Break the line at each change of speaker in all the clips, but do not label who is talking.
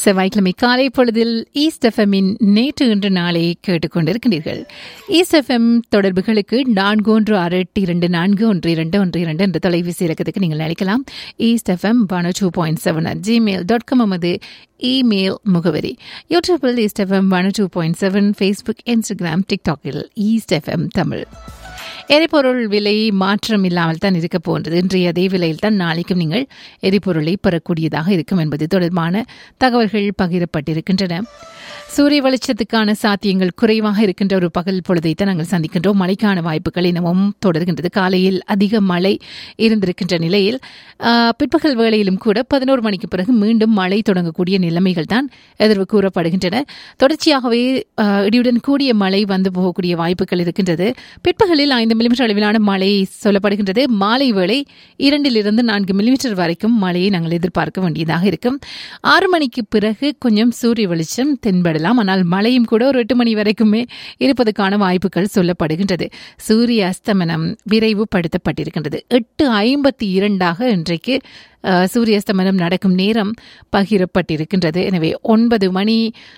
செவ்வாய்க்கிழமை காலை பொழுதில் ஈஸ்ட் எஃப்எம்மின் நேற்று இன்று நாளை கேட்டுக்கொண்டிருக்கிறீர்கள் ஈஸ்ட் எஃப்எம் தொடர்புகளுக்கு நான்கு ஒன்று ஆறு எட்டு இரண்டு நான்கு ஒன்று இரண்டு ஒன்று இரண்டு என்ற தொலைபேசி இலக்கத்துக்கு நீங்கள் அழைக்கலாம் east FM one two point seven at Gmail dot com நமது இமெயில் முகவரி யூடியூபில் east FM one two point seven Facebook Instagram டிக்டாக்கில் ஈஸ்ட் எஃப்எம் தமிழ் எரிபொருள் விலை மாற்றம் இல்லாமல் தான் இருக்க போன்றது இன்றைய அதே விலையில் தான் நாளைக்கும் நீங்கள் எரிபொருளை பெறக்கூடியதாக இருக்கும் என்பது தொடர்பான தகவல்கள் பகிரப்பட்டிருக்கின்றன சூரிய வெளிச்சத்துக்கான சாத்தியங்கள் குறைவாக இருக்கின்ற ஒரு பகல் பொழுதைத்தான் நாங்கள் சந்திக்கின்றோம் மழைக்கான வாய்ப்புகள் இன்னமும் தொடர்கின்றது காலையில் அதிக மழை இருந்திருக்கின்ற நிலையில் பிற்பகல் வேளையிலும் கூட பதினோரு மணிக்கு பிறகு மீண்டும் மழை தொடங்கக்கூடிய நிலைமைகள் தான் எதிர்வு கூறப்படுகின்றன தொடர்ச்சியாகவே இடியுடன் கூடிய மழை வந்து போகக்கூடிய வாய்ப்புகள் இருக்கின்றது பிற்பகலில் ஐந்து மில்லிமீட்டர் அளவிலான மழை சொல்லப்படுகின்றது மாலை வேளை இரண்டிலிருந்து நான்கு மில்லிமீட்டர் வரைக்கும் மழையை நாங்கள் எதிர்பார்க்க வேண்டியதாக இருக்கும் ஆறு மணிக்கு பிறகு கொஞ்சம் சூரிய வெளிச்சம் தென்படலாம் ஆனால் மழையும் கூட ஒரு எட்டு மணி வரைக்குமே இருப்பதற்கான வாய்ப்புகள் சொல்லப்படுகின்றது சூரிய அஸ்தமனம் விரைவுபடுத்தப்பட்டிருக்கின்றது எட்டு ஐம்பத்தி இரண்டாக இன்றைக்கு சூரிய அஸ்தமனம் நடக்கும் நேரம் பகிரப்பட்டிருக்கின்றது எனவே ஒன்பது மணி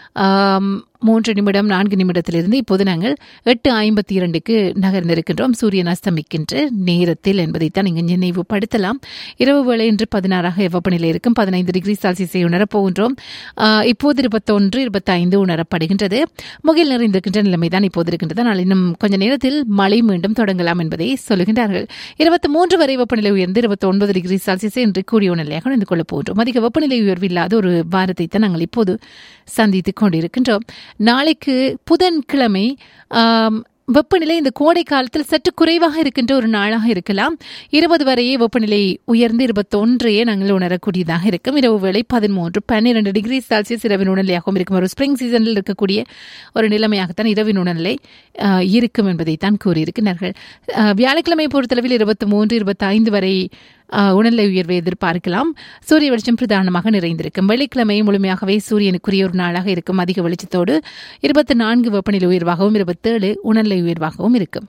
மூன்று நிமிடம் நான்கு நிமிடத்திலிருந்து இப்போது நாங்கள் எட்டு ஐம்பத்தி இரண்டுக்கு நகர்ந்திருக்கின்றோம் சூரியன் அஸ்தமிக்கின்ற நேரத்தில் என்பதைத்தான் இங்கு நினைவுபடுத்தலாம் இரவு வேளை இன்று பதினாறாக வெப்பநிலை இருக்கும் பதினைந்து டிகிரி செல்சியஸை உணரப் போகின்றோம் இப்போது இருபத்தொன்று இருபத்தைந்து உணரப்படுகின்றது முகில் நிறைந்திருக்கின்ற நிலைமை தான் இப்போது இருக்கின்றது ஆனால் இன்னும் கொஞ்ச நேரத்தில் மழை மீண்டும் தொடங்கலாம் என்பதை சொல்லுகின்றார்கள் இருபத்தி மூன்று வரை வெப்பநிலை உயர்ந்து இருபத்தி ஒன்பது டிகிரி செல்சியஸ் என்று கூடிய நிலையாக நடந்து கொள்ளப் போகின்றோம் அதிக வெப்பநிலை உயர்வு இல்லாத ஒரு வாரத்தை தான் நாங்கள் இப்போது சந்தித்துக் கொண்டிருக்கின்றோம் நாளைக்கு புதன்கிழமை வெப்பநிலை இந்த கோடை காலத்தில் சற்று குறைவாக இருக்கின்ற ஒரு நாளாக இருக்கலாம் இருபது வரையே வெப்பநிலை உயர்ந்து இருபத்தொன்றையே நாங்கள் உணரக்கூடியதாக இருக்கும் இரவு வேளை பதிமூன்று பன்னிரண்டு டிகிரி செல்சியஸ் இரவின் உணர்நிலையாகவும் இருக்கும் ஒரு ஸ்ப்ரிங் சீசனில் இருக்கக்கூடிய ஒரு நிலைமையாகத்தான் இரவின் உணர்நிலை இருக்கும் என்பதைத்தான் கூறியிருக்கிறார்கள் வியாழக்கிழமை பொறுத்தளவில் இருபத்தி மூன்று இருபத்தி ஐந்து வரை உணர்நிலை உயர்வை எதிர்பார்க்கலாம் சூரிய வெளிச்சம் பிரதானமாக நிறைந்திருக்கும் வெள்ளிக்கிழமை முழுமையாகவே சூரியனுக்குரிய ஒரு நாளாக இருக்கும் அதிக வெளிச்சத்தோடு இருபத்தி நான்கு வெப்பநிலை உயர்வாகவும் இருபத்தேழு உணர்நிலை உயர்வாகவும் இருக்கும்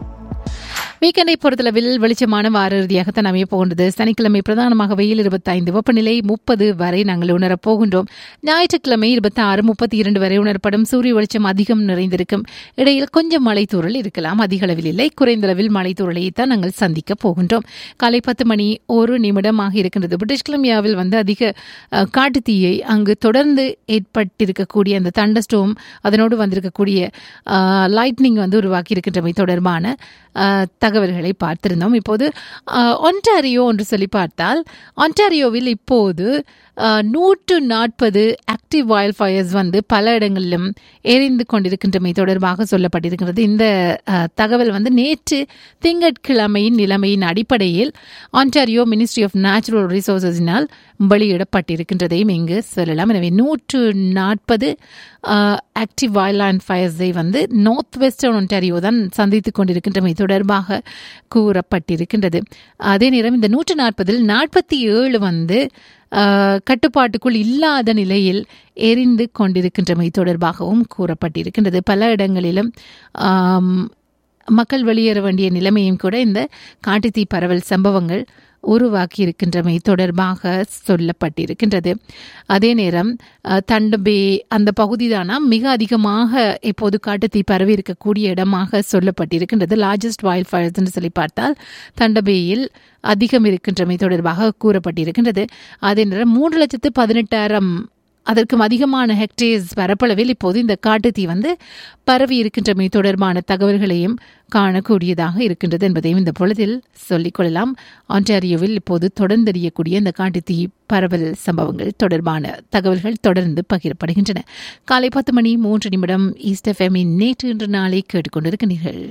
வீக்கெண்டை பொறுத்தளவில் வெளிச்சமான வார இறுதியாகத்தான் அமைய போகின்றது சனிக்கிழமை பிரதானமாக வெயில் இருபத்தைந்து வெப்பநிலை முப்பது வரை நாங்கள் உணரப் போகின்றோம் ஞாயிற்றுக்கிழமை இருபத்தி ஆறு முப்பத்தி இரண்டு வரை உணரப்படும் சூரிய வெளிச்சம் அதிகம் நிறைந்திருக்கும் இடையில் கொஞ்சம் மழை தூரல் இருக்கலாம் அதிக அளவில் இல்லை குறைந்த அளவில் மழை தூரலை தான் நாங்கள் சந்திக்க போகின்றோம் காலை பத்து மணி ஒரு நிமிடமாக இருக்கின்றது பிரிட்டிஷ் கொலம்பியாவில் வந்து அதிக காட்டு தீயை அங்கு தொடர்ந்து ஏற்பட்டிருக்கக்கூடிய அந்த தண்டஸ்டோம் அதனோடு வந்திருக்கக்கூடிய லைட்னிங் வந்து உருவாக்கி இருக்கின்றமை தொடர்பான தகவல்களை பார்த்திருந்தோம் இப்போது ஒன்டாரியோ என்று சொல்லி பார்த்தால் ஒன்டாரியோவில் இப்போது நூற்று நாற்பது ஆக்டிவ் வயல் ஃபயர்ஸ் வந்து பல இடங்களிலும் எரிந்து கொண்டிருக்கின்றமை தொடர்பாக சொல்லப்பட்டிருக்கிறது இந்த தகவல் வந்து நேற்று திங்கட்கிழமையின் நிலைமையின் அடிப்படையில் ஆன்டாரியோ மினிஸ்ட்ரி ஆஃப் நேச்சுரல் ரிசோர்ஸஸினால் வெளியிடப்பட்டிருக்கின்றதையும் இங்கு சொல்லலாம் எனவே நூற்று நாற்பது ஆக்டிவ் வயல்லேண்ட் ஃபயர்ஸை வந்து நார்த் வெஸ்டர்ன் ஒன்டாரியோ தான் சந்தித்துக் கொண்டிருக்கின்றமை தொடர்பாக கூறப்பட்டிருக்கின்றது அதே நேரம் இந்த நூற்று நாற்பதில் நாற்பத்தி ஏழு வந்து கட்டுப்பாட்டுக்குள் இல்லாத நிலையில் எரிந்து கொண்டிருக்கின்றமை தொடர்பாகவும் கூறப்பட்டிருக்கின்றது பல இடங்களிலும் மக்கள் வெளியேற வேண்டிய நிலைமையும் கூட இந்த காட்டுத்தீ பரவல் சம்பவங்கள் உருவாக்கி இருக்கின்றமை தொடர்பாக சொல்லப்பட்டிருக்கின்றது அதே நேரம் தண்டபே அந்த பகுதி தானா மிக அதிகமாக இப்போது காட்டுத்தீ பரவி இருக்கக்கூடிய இடமாக சொல்லப்பட்டிருக்கின்றது லார்ஜஸ்ட் வயல் ஃபயர்ஸ் என்று சொல்லி பார்த்தால் தண்டபேயில் அதிகம் இருக்கின்றமை தொடர்பாக கூறப்பட்டிருக்கின்றது அதே நேரம் மூன்று லட்சத்து பதினெட்டாயிரம் அதற்கும் அதிகமான ஹெக்டேர்ஸ் பரப்பளவில் இப்போது இந்த காட்டுத்தீ வந்து பரவி இருக்கின்றமை தொடர்பான தகவல்களையும் காணக்கூடியதாக இருக்கின்றது என்பதையும் இந்த பொழுதில் சொல்லிக் கொள்ளலாம் ஆன்டாரியோவில் இப்போது தொடர்ந்தறியக்கூடிய இந்த காட்டுத்தீ பரவல் சம்பவங்கள் தொடர்பான தகவல்கள் தொடர்ந்து பகிரப்படுகின்றன காலை பத்து மணி மூன்று நிமிடம் ஈஸ்ட் எஃப்எம்மின் நேற்று இன்று நாளை கேட்டுக்கொண்டிருக்கிறீர்கள்